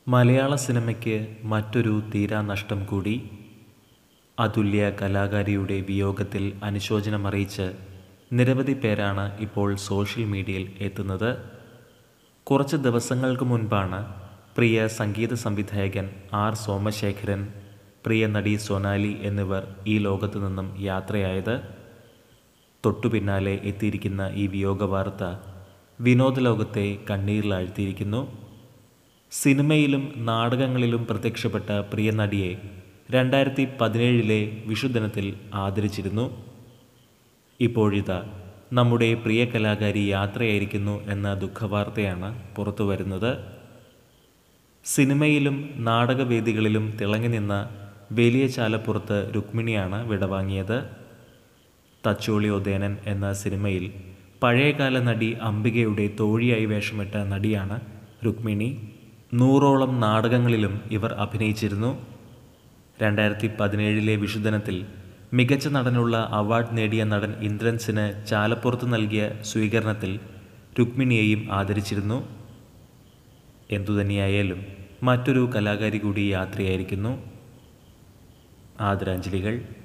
മലയാള സിനിമയ്ക്ക് മറ്റൊരു തീരാനഷ്ടം കൂടി അതുല്യ കലാകാരിയുടെ വിയോഗത്തിൽ അനുശോചനമറിയിച്ച് നിരവധി പേരാണ് ഇപ്പോൾ സോഷ്യൽ മീഡിയയിൽ എത്തുന്നത് കുറച്ച് ദിവസങ്ങൾക്ക് മുൻപാണ് പ്രിയ സംഗീത സംവിധായകൻ ആർ സോമശേഖരൻ പ്രിയ നടി സൊനാലി എന്നിവർ ഈ ലോകത്തു നിന്നും യാത്രയായത് തൊട്ടു പിന്നാലെ എത്തിയിരിക്കുന്ന ഈ വിയോഗ വാർത്ത വിനോദ ലോകത്തെ കണ്ണീരിലാഴ്ത്തിയിരിക്കുന്നു സിനിമയിലും നാടകങ്ങളിലും പ്രത്യക്ഷപ്പെട്ട പ്രിയ നടിയെ രണ്ടായിരത്തി പതിനേഴിലെ വിഷുദിനത്തിൽ ആദരിച്ചിരുന്നു ഇപ്പോഴിതാ നമ്മുടെ പ്രിയ കലാകാരി യാത്രയായിരിക്കുന്നു എന്ന ദുഃഖവാർത്തയാണ് പുറത്തു വരുന്നത് സിനിമയിലും നാടകവേദികളിലും തിളങ്ങി നിന്ന വലിയ ചാലപ്പുറത്ത് രുക്മിണിയാണ് വിടവാങ്ങിയത് തച്ചോളി ഉദയനൻ എന്ന സിനിമയിൽ പഴയകാല നടി അംബികയുടെ തോഴിയായി വേഷമിട്ട നടിയാണ് രുക്മിണി നൂറോളം നാടകങ്ങളിലും ഇവർ അഭിനയിച്ചിരുന്നു രണ്ടായിരത്തി പതിനേഴിലെ വിഷുദിനത്തിൽ മികച്ച നടനുള്ള അവാർഡ് നേടിയ നടൻ ഇന്ദ്രൻസിന് ചാലപ്പുറത്ത് നൽകിയ സ്വീകരണത്തിൽ രുക്മിണിയെയും ആദരിച്ചിരുന്നു എന്തുതന്നെയായാലും മറ്റൊരു കലാകാരി കൂടി യാത്രയായിരിക്കുന്നു ആദരാഞ്ജലികൾ